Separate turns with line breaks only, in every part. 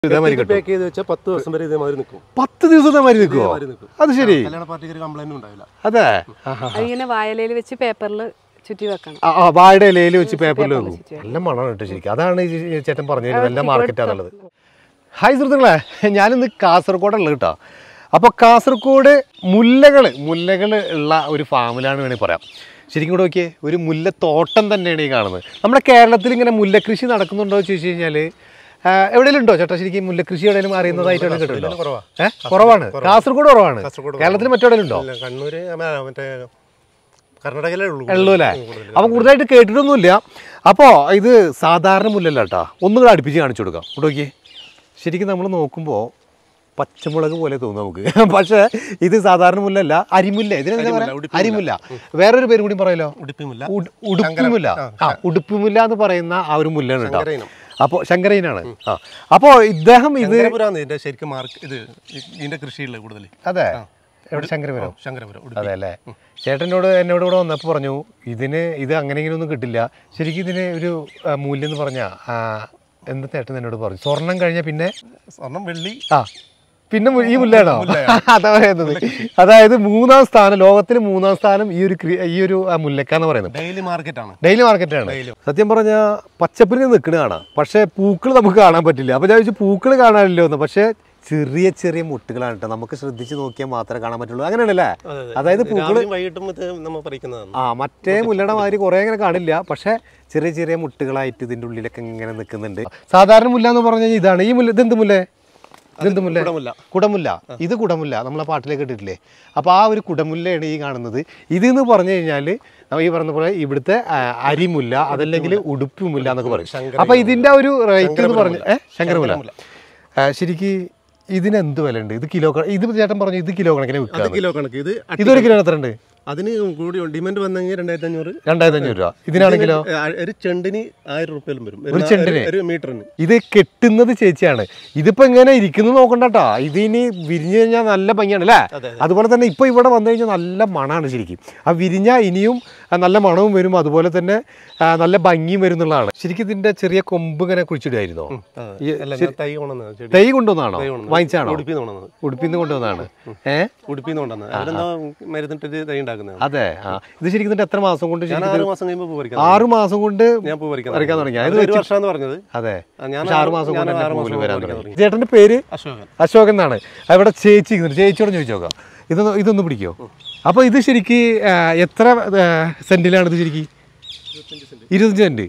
ഇതേമാതിരി കിട്ടും
പാക്ക് ചെയ്ത് വെച്ചാൽ പത്ത് ദിവസം വരെ ഇതേമാതിരി നിൽക്കും
പത്ത് ദിവസം ഇതേമാതിരി നിൽക്കുമോ
ഇതേമാതിരി നിൽക്കും
അത് ശരി
കല്യാണ പാർട്ടിക്ക് ഒരു കംപ്ലൈന്റും ഉണ്ടാവില്ല
അതെ ആഹാ.
അതിങ്ങനെ വായലയിൽ വെച്ച് പേപ്പറിൽ ചുറ്റി വെക്കണം
ആ, ആ വാഴയുടെ ഇലയിൽ വെച്ച് പേപ്പറിൽ
പേപ്പറിൽ
വെക്കും
വെച്ച്
നല്ല മണമാണ് കേട്ടോ ശരിക്കും അതാണ് ഈ ചേട്ടൻ പറഞ്ഞത് നല്ല മാർക്കറ്റാന്നുള്ളത് ഹായ് സുഹൃത്തുക്കളെ ഞാനിന്ന് കാസർഗോഡുള്ളത് കേട്ടോ അപ്പോൾ കാസർഗോഡ് മുല്ലകൾ മുല്ലകൾ ഉള്ള ഒരു ഫാമിലാണ് വേണമെങ്കിൽ പറയാം ശരിക്കും കൂടെ നോക്കിയേ ഒരു മുല്ലത്തോട്ടം തന്നെയാണ് ഈ കാണുന്നത് നമ്മുടെ കേരളത്തിൽ ഇങ്ങനെ മുല്ലക്കൃഷി നടക്കുന്നുണ്ടോ എന്ന് ചോദിച്ചു കഴിഞ്ഞാൽ എവിടെയെങ്കിലും ഉണ്ടോ ചേട്ടാ ശരിക്കും മുല്ലക്കൃഷി എവിടെയെങ്കിലും അറിയുന്നതായിട്ട് എവിടെയും കിട്ടുന്നുണ്ടോ
കുറവാ
ഏഹ് കുറവാണ് കാസർഗോഡ് കുറവാണ്
കാസർഗോഡ്
കേരളത്തിൽ മറ്റെവിടെയും ഉണ്ടോ
ഇല്ല, കണ്ണൂര് ആ, മറ്റേ കർണാടകയിലേ ഉള്ളൂ
ഉള്ളൂ അല്ലേ
കൂടുതൽ.
അപ്പോൾ കൂടുതലായിട്ട് കേട്ടിട്ടൊന്നുമില്ല അപ്പോൾ ഇത് സാധാരണ മുല്ലല്ല കേട്ടോ ഒന്നും കൂടെ അടുപ്പിച്ച് കാണിച്ചു കൊടുക്കാം ഇവിടെ നോക്കിയേ ശരിക്കും നമ്മൾ നോക്കുമ്പോൾ പച്ചമുളക് പോലെ തോന്നും നമുക്ക് പക്ഷേ ഇത് സാധാരണ മുല്ലല്ല അരിമുല്ല ഇതിനെന്താ
അരിമുല്ല,
പറയാ
ഉടുപ്പിമുല്ല.
അരിമുല്ല വേറൊരു പേരും കൂടി പറയല്ലോ
ഉടുപ്പിമില്ല
ഉട്- ഉടുപ്പിമുല്ല ആ ഉടുപ്പിമുല്ല എന്ന് പറയുന്ന ആ ഒരു മുല്ലാണ് കേട്ടോ
ശങ്കരയിനം.
അപ്പോൾ ശങ്കരയിനാണ് ആ അപ്പോൾ ഇദ്ദേഹം ഇത്
ശങ്കരപുരാന്ന് ഇതിന്റെ ശരിക്കും മാർക്ക് ഇത് ഇ- ഇതിന്റെ കൃഷിയുള്ള കൂടുതൽ
അതെ എവിടെ ശങ്കരപുരം
ശങ്കരപുരം ഉടുപ്പി.
അതെ അല്ലേ ചേട്ടനോട് എന്നോട് ഇവിടെ വന്നപ്പോൾ പറഞ്ഞു ഇതിന് ഇത് അങ്ങനെ ഇങ്ങനെ ഒന്നും കിട്ടില്ല ശരിക്കും ഇതിന് ഒരു ആ, മൂല്യം എന്ന് പറഞ്ഞാൽ എന്താ ചേട്ടൻ എന്നോട് പറഞ്ഞു സ്വർണം കഴിഞ്ഞാൽ പിന്നെ
സ്വർണം വെള്ളി
ആ പിന്നെ മു- ഈ മുല്ലാണോ അതാ പറയുന്നത് അതായത് മൂന്നാം സ്ഥാനം ലോകത്തിൽ മൂന്നാം സ്ഥാനം ഈ ഒരു ക്രി- ഈ ഒരു ആ, മുല്ലക്കാന്ന് പറയുന്നത്
ഡെയിലി മാർക്കറ്റ് ആണ്
ഡെയിലി മാർക്കറ്റാണ് സത്യം പറഞ്ഞാൽ പച്ചപ്പിന് നിൽക്കണ കാണാം പക്ഷേ പൂക്കൾ നമുക്ക് കാണാൻ പറ്റില്ല അപ്പോൾ ഞാൻ ചോദിച്ചു പൂക്കൾ കാണാനില്ലോ എന്ന് പക്ഷേ ചെറിയ ചെറിയ മുട്ടുകളാണ് കേട്ടോ നമുക്ക് ശ്രദ്ധിച്ച് നോക്കിയാൽ മാത്രമേ കാണാൻ പറ്റുള്ളൂ അങ്ങനെയാണല്ലേ അതായത് പൂക്കൾ
രാവിലെയും വൈകിട്ടും ഇത് നമ്മൾ പറിക്കുന്നതാണ്
ആ മറ്റേ മുല്ലയുടെ മാതിരി കുറേ അങ്ങനെ കാണില്ല പക്ഷേ ചെറിയ ചെറിയ മുട്ടുകളായിട്ട് ഇതിൻ്റെ ഉള്ളിലൊക്കെ ഇങ്ങനെ നിൽക്കുന്നുണ്ട് സാധാരണ മുല്ല എന്ന് പറഞ്ഞു കഴിഞ്ഞാൽ ഇതാണ് ഈ മുല്ല ഇതെന്ത് മുല്ലേ ഇതെന്ത് മുല്ല
കുടമുല്ല.
കുടമുല്ല ഇത് കുടമുല്ല നമ്മളെ പാട്ടിലേക്ക് ഇട്ടിട്ടില്ലേ അപ്പോൾ ആ ഒരു കുടമുല്ലയാണ് ഈ കാണുന്നത് ഇതെന്ന് പറഞ്ഞു കഴിഞ്ഞാൽ ഈ പറഞ്ഞ പോലെ ഇവിടുത്തെ ആ, അരിമുല്ല അതല്ലെങ്കിൽ ഉടുപ്പുമുല്ല എന്നൊക്കെ പറയും അപ്പോൾ ഇതിൻ്റെ ഒരു റേറ്റ് എന്ന് പറഞ്ഞു ഏ ശങ്കരമുല്ല ആ, ശരിക്ക് ഇതിന് എന്ത് വില ഉണ്ട് ഇത് കിലോ ക- ഇത് ചേട്ടൻ പറഞ്ഞു ഇത് കിലോ കണക്കിന്
അത്
വിൽക്കാം
കിലോ കണക്ക് ഇത് അട്ടി-
ഇതൊരു കിലോ എത്ര ഉണ്ട്
അതിന് കൂടി ഡിമാൻഡ് വന്നെങ്കിൽ രണ്ടായിരത്തി അഞ്ഞൂറ്
രണ്ടായിരത്തി അഞ്ഞൂറ് രൂപ ഇതിനാണെങ്കിലോ
ഒരു ചെണ്ടിന് ആയിരം റുപ്യയിലും വരും
ഒരു ചെണ്ടിന്?
ഒരു മീറ്ററിന്
ഇത് കെട്ടുന്നത് ചേച്ചിയാണ് ഇതിപ്പോ ഇങ്ങനെ ഇരിക്കുന്നത് നോക്കണ്ടട്ടാ ഇത് ഇനി വിരിഞ്ഞു കഴിഞ്ഞാൽ നല്ല ഭംഗിയാണ് അല്ലേ അതുപോലെ തന്നെ ഇപ്പൊ ഇവിടെ വന്നു കഴിഞ്ഞാൽ നല്ല മണമാണ് ശരിക്കും ആ വിരിഞ്ഞ ഇനിയും ആ, നല്ല മണവും വരും അതുപോലെ തന്നെ ആ, നല്ല ഭംഗിയും വരും എന്നുള്ളതാണ് ശരിക്കും ഇതിന്റെ ചെറിയ കൊമ്പ് ഇങ്ങനെ കുഴിച്ചിടുമായിരുന്നോ ഈ
അല്ല ഞാൻ തൈ കൊണ്ടുവന്നത് ചെടി
തൈ കൊണ്ടുവന്നാണോ
കൊണ്ടുവന്നത്.
വാങ്ങിച്ചാണോ
ഉടുപ്പിന്ന് കൊണ്ടുവന്നത്
ഉടുപ്പിന്ന് കൊണ്ടുവന്നാണ് ഏ
ഉടുപ്പിന്ന് കൊണ്ടുവന്നത് അവരെന്താ മരുന്നിട്ട് തൈ ഉണ്ടാക്കുന്നതാണ്
അതെ ആ ഇത് ശരിക്കും ഇതിന്റെ എത്ര മാസം കൊണ്ട്
ഞാൻ
ശരിക്കും
ആറ് മാസം കഴിയുമ്പോൾ പൂ പറിക്കാൻ
ആറു മാസം കൊണ്ട്
ഞാൻ പൂ പറിക്കാൻ
പറിക്കാൻ തുടങ്ങി.
അത്
അത്
ഒരു വർഷമാന്ന് പറഞ്ഞത്
അതെ
ആ, ഞാൻ
പക്ഷെ ആറ് മാസം
ഞാൻ
കൊണ്ട് തന്നെ
ആറ് മാസം
പൂവില്
കൊണ്ട്
വരാൻ
പറിക്കാൻ
തുടങ്ങി ചേട്ടന്റെ പേര്
അശോകൻ
അശോകൻ എന്നാണ് അവിടെ ചേച്ചി ഇരിക്കുന്നുണ്ട്. ചേച്ചിയോട് ചോദിച്ചു നോക്കാം ഇതൊന്ന് ഇതൊന്ന് പിടിക്കോ അപ്പോൾ ഇത് ശരിക്ക് ആ, എത്ര ആ, സെന്റിലാണ് ഇത് ശരിക്ക് ഇരുപത്തഞ്ച് സെന്റ്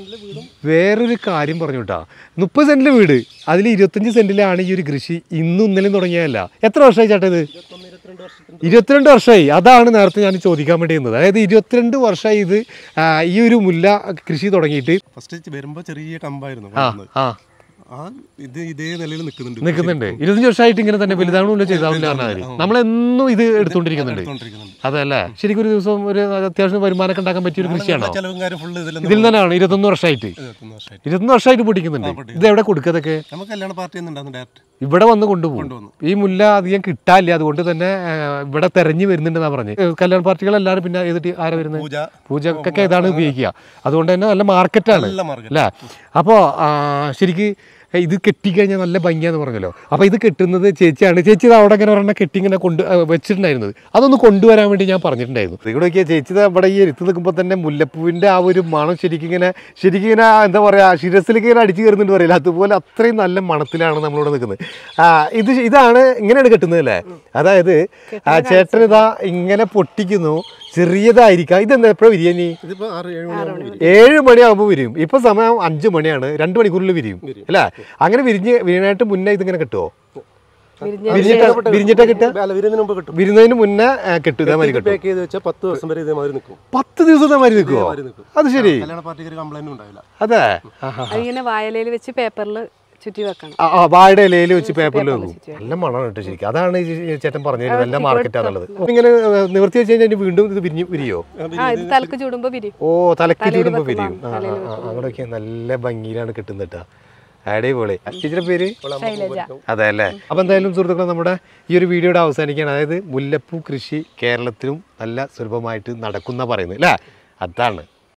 വേറൊരു കാര്യം പറഞ്ഞു കേട്ടാ മുപ്പത് സെന്റിലെ വീട് അതിൽ ഇരുപത്തഞ്ച് സെന്റിലാണ് ഈ ഒരു കൃഷി ഇന്നും ഇന്നലെയും തുടങ്ങിയതല്ല എത്ര വർഷമായി ചേട്ടാ ഇത് ഇരുപത്തിരണ്ട് വർഷമായി അതാണ് നേരത്തെ ഞാൻ ചോദിക്കാൻ വേണ്ടി ഇരുന്നത് അതായത് ഇരുപത്തിരണ്ട് വർഷമായി ഇത് ആ, ഈ ഒരു മുല്ല കൃഷി തുടങ്ങിയിട്ട്
ഫസ്റ്റ് വരുമ്പോൾ ചെറിയ കമ്പായിരുന്നു
ആ
കൊണ്ടുവന്നത്.
ആ
ആ ഇത് ഇതേ നിലയിൽ നിൽക്കുന്നുണ്ട്
നിൽക്കുന്നുണ്ട് ഇരുപത്തഞ്ച് വർഷമായിട്ട് ഇങ്ങനെ തന്നെ വലുതാവണില്ല ചെയ്താവില്ല പറഞ്ഞാൽ നമ്മളെന്നും ഇത് എടുത്തുകൊണ്ടിരിക്കുന്നുണ്ട്
എടുത്തോണ്ടിരിക്കുന്നുണ്ട്
അതല്ലേ ശരിക്കും ഒരു ദിവസം ഒരു അത്യാവശ്യം വരുമാനമൊക്കെ ഉണ്ടാക്കാൻ പറ്റിയ ഒരു കൃഷിയാണോ
ചെലവും കാര്യം ഫുള്ള് ഇതിൽ
ഇതിൽ തന്നെയാണ് ഇരുപത്തൊന്ന് വർഷമായിട്ട്
ഇരുപത്തൊന്ന് വർഷമായിട്ട്
ഇരുപത്തൊന്ന് വർഷമായിട്ട് പൊടിക്കുന്നുണ്ട് ഇത് എവിടെ കൊടുക്കതൊക്കെ
നമുക്ക് കല്യാണ പാർട്ടി ഒന്നുണ്ടായിരുന്നു ഡയറക്റ്റ്
ഇവിടെ വന്ന് കൊണ്ടുപോകും
കൊണ്ടുവന്നു.
ഈ മുല്ല അധികം കിട്ടാനില്ല അതുകൊണ്ട് തന്നെ ആ, ഇവിടെ തെരഞ്ഞു വരുന്നുണ്ടെന്നാ പറഞ്ഞ് കല്യാണ പാർട്ടികൾ എല്ലാവരും പിന്നെ ഏതിട്ട് ആരാ വരുന്നത്
പൂജ
പൂജക്കൊക്കെ ഇതാണ് ഉപയോഗിക്കുക അതുകൊണ്ട് തന്നെ നല്ല മാർക്കറ്റാണ്
നല്ല മാർക്കറ്റ്
അല്ലേ അപ്പോൾ ശരിക്ക് ഇത് കെട്ടിക്കഴിഞ്ഞാൽ നല്ല ഭംഗിയാന്ന് പറഞ്ഞല്ലോ അപ്പോൾ ഇത് കെട്ടുന്നത് ചേച്ചിയാണ് ചേച്ചി ഇത് അവിടെ ഇങ്ങനെ ഒരെണ്ണം കെട്ടി ഇങ്ങനെ കൊണ്ട് ആ, വെച്ചിട്ടുണ്ടായിരുന്നത് അതൊന്ന് കൊണ്ടുവരാൻ വേണ്ടി ഞാൻ പറഞ്ഞിട്ടുണ്ടായിരുന്നു ഇവിടെ നോക്കിയാൽ ചേച്ചി ദാ ഇവിടെ ഈ എടുത്ത് നിൽക്കുമ്പോൾ തന്നെ മുല്ലപ്പൂവിൻ്റെ ആ ഒരു മണം ശരിക്കും ഇങ്ങനെ ശരിക്കും ഇങ്ങനെ എന്താ പറയുക ശിരസിലേക്ക് ഇങ്ങനെ അടിച്ചു കയറുന്നുണ്ട് പറയില്ല അതുപോലെ അത്രയും നല്ല മണത്തിലാണ് നമ്മളിവിടെ നിൽക്കുന്നത് ആ, ഇത് ഇതാണ് ഇങ്ങനെയാണ് കെട്ടുന്നത് അല്ലേ അതായത് ആ ചേട്ടൻ ഇതാ ഇങ്ങനെ പൊട്ടിക്കുന്നു ചെറിയതായിരിക്കാം ഇതെന്താ എപ്പോഴാണ് ബിരിയാണി
ഇതിപ്പോ ആറ് ഏഴ് മണിയാകുമ്പോൾ വരും
ഏഴ് മണിയാകുമ്പോൾ വിരിയും ഇപ്പൊ സമയം അഞ്ചു മണിയാണ് രണ്ട് മണിക്കൂറിൽ വിരിയും അല്ലേ അങ്ങനെ വിരിഞ്ഞ് വീണായിട്ട് മുന്നേ ഇതിങ്ങനെ കിട്ടുമോ
വിരിഞ്ഞ
വിരിഞ്ഞിട്ട് വിരിഞ്ഞിട്ടാ കിട്ടുക
അല്ല വരുന്നതിന് മുമ്പ് കിട്ടും
വിരുന്നതിന് മുന്നേ ആ, കിട്ടും ഇതേമാതിരി കിട്ടും
പാക്ക് ചെയ്ത് വെച്ചാൽ പത്ത് ദിവസം വരെ ഇതേമാതിരി നിൽക്കും
പത്ത് ദിവസം ഇതേമാതിരി നിൽക്കുമോ
ഇതേമാതിരി നിൽക്കും
അത് ശരി
കല്യാണ പാർട്ടിക്ക് ഒരു കംപ്ലൈന്റും ഉണ്ടാവില്ല
അതെ
അതിങ്ങനെ വായലയിൽ വെച്ച് പേപ്പറിൽ ചുറ്റി വെക്കണം
ആ, ആ, വാഴയുടെ ഇലയിൽ വെച്ച് പേപ്പറിൽ
പേപ്പറിൽ
വെക്കും
വെച്ച്
നല്ല മണമാണ് കേട്ടോ ശരിക്കും അതാണ് ഈ ചേട്ടൻ പറഞ്ഞത് നല്ല മാർക്കറ്റാന്നുള്ളത് ഇങ്ങനെ ആ, നിവർത്തി വെച്ച് കഴിഞ്ഞാൽ ഇനി വീണ്ടും ഇത് വിരിഞ്ഞു വിരിയോ
ആ ഇത് തലക്ക് ചൂടുമ്പോ വിരിയും
ഓ തലക്ക്
തലയിൽ
ചൂടുമ്പോൾ
വെക്കുമ്പോ,
വിരിയും ആ
തലയിൽ
ആ, ആ, അങ്ങോട്ടൊക്കെ നല്ല ഭംഗിയിലാണ് കിട്ടുന്നത് കേട്ടോ അടിപൊളി ചേച്ചിയുടെ പേര്
ശൈലജ
അതെ അല്ലേ അപ്പോൾ എന്തായാലും സുഹൃത്തുക്കളെ നമ്മുടെ ഈ ഒരു വീഡിയോയുടെ അവസാനിക്കുകയാണ് അതായത് മുല്ലപ്പൂ കൃഷി കേരളത്തിലും നല്ല സുലഭമായിട്ട് നടക്കുന്ന പറയുന്നത് അല്ലേ അതാണ്